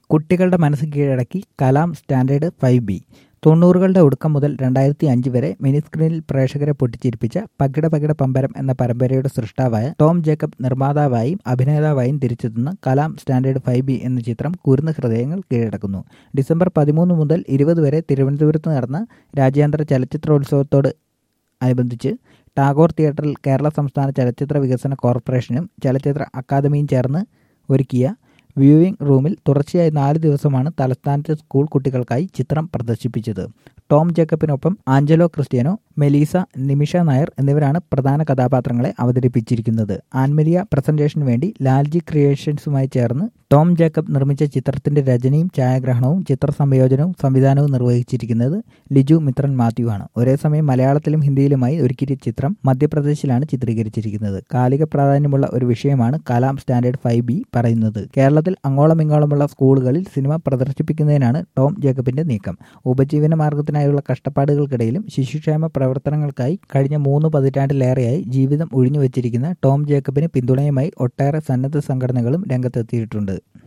കുട്ടികളുടെ മനസ്സ് കീഴടക്കി കലാം സ്റ്റാൻഡേർഡ് ഫൈവ് ബി തൊണ്ണൂറുകളുടെ ഒടുക്കം മുതൽ രണ്ടായിരത്തി അഞ്ച് വരെ മിനി സ്ക്രീനിൽ പ്രേക്ഷകരെ പൊട്ടിച്ചിരിപ്പിച്ച പകിട പകിട പമ്പരം എന്ന പരമ്പരയുടെ സൃഷ്ടാവായ ടോം ജേക്കബ് നിർമ്മാതാവായും അഭിനേതാവായും തിരിച്ചെത്തുന്ന കലാം സ്റ്റാൻഡേർഡ് ഫൈവ് ബി എന്ന ചിത്രം കുരുന്ന ഹൃദയങ്ങൾ കീഴടക്കുന്നു ഡിസംബർ പതിമൂന്ന് മുതൽ ഇരുപത് വരെ തിരുവനന്തപുരത്ത് നടന്ന രാജ്യാന്തര ചലച്ചിത്രോത്സവത്തോട് അനുബന്ധിച്ച് ടാഗോർ തിയേറ്ററിൽ കേരള സംസ്ഥാന ചലച്ചിത്ര വികസന കോർപ്പറേഷനും ചലച്ചിത്ര അക്കാദമിയും ചേർന്ന് ഒരുക്കിയ വ്യൂവിംഗ് റൂമിൽ തുടർച്ചയായി നാല് ദിവസമാണ് തലസ്ഥാനത്തെ സ്കൂൾ കുട്ടികൾക്കായി ചിത്രം പ്രദർശിപ്പിച്ചത് ടോം ജേക്കബിനൊപ്പം Angelo Cristiano Melissa Nimisha Nair എന്നിവരാണ് പ്രധാന കഥാപാത്രങ്ങളെ അവതരിപ്പിച്ചിരിക്കുന്നത് ആൻമരിയ പ്രസന്റേഷന് വേണ്ടി ലാൽജി ക്രിയേഷൻസുമായി ചേർന്ന് ടോം ജേക്കബ് നിർമ്മിച്ച ചിത്രത്തിന്റെ രചനയും ഛായാഗ്രഹണവും ചിത്ര സംയോജനവും സംവിധാനവും നിർവഹിച്ചിരിക്കുന്നത് ലിജു മിത്രൻ മാത്യു ആണ് ഒരേ സമയം മലയാളത്തിലും ഹിന്ദിയിലുമായി ഒരുക്കിയ ചിത്രം മധ്യപ്രദേശിലാണ് ചിത്രീകരിച്ചിരിക്കുന്നത് കാലിക പ്രാധാന്യമുള്ള ഒരു വിഷയമാണ് കലാം സ്റ്റാൻഡേർഡ് ഫൈവ് ബി പറയുന്നത് കേരളത്തിൽ അങ്ങോളം ഇങ്ങോളമുള്ള സ്കൂളുകളിൽ സിനിമ പ്രദർശിപ്പിക്കുന്നതിനാണ് ടോം ജേക്കബിന്റെ നീക്കം ഉപജീവന മാർഗത്തിനായുള്ള കഷ്ടപ്പാടുകൾക്കിടയിലും ശിശുക്ഷേമ പ്രവർത്തനങ്ങൾക്കായി കഴിഞ്ഞ മൂന്ന് പതിറ്റാണ്ടിലേറെയായി ജീവിതം ഒഴിഞ്ഞുവച്ചിരിക്കുന്ന ടോം ജേക്കബിന് പിന്തുണയുമായി ഒട്ടേറെ സന്നദ്ധ സംഘടനകളും രംഗത്തെത്തിയിട്ടുണ്ട്